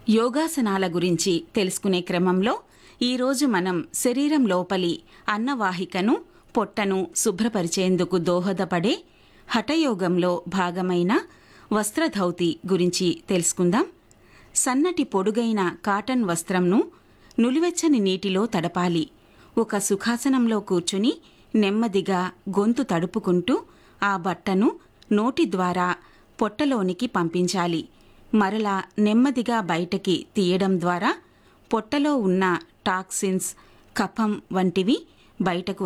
యోగాసనాల గురించి తెలుసుకునే క్రమంలో ఈరోజు మనం శరీరం లోపలి అన్నవాహికను పొట్టను శుభ్రపరిచేందుకు దోహదపడే హఠయోగంలో భాగమైన వస్త్రధౌతి గురించి తెలుసుకుందాం సన్నటి పొడుగైన కాటన్ వస్త్రంను నులివెచ్చని నీటిలో తడపాలి ఒక సుఖాసనంలో కూర్చుని నెమ్మదిగా గొంతు తడుపుకుంటూ ఆ బట్టను నోటి ద్వారా పొట్టలోనికి పంపించాలి మరలా నెమ్మదిగా బయటకి తీయడం ద్వారా పొట్టలో ఉన్న టాక్సిన్స్ కఫం వంటివి బయటకు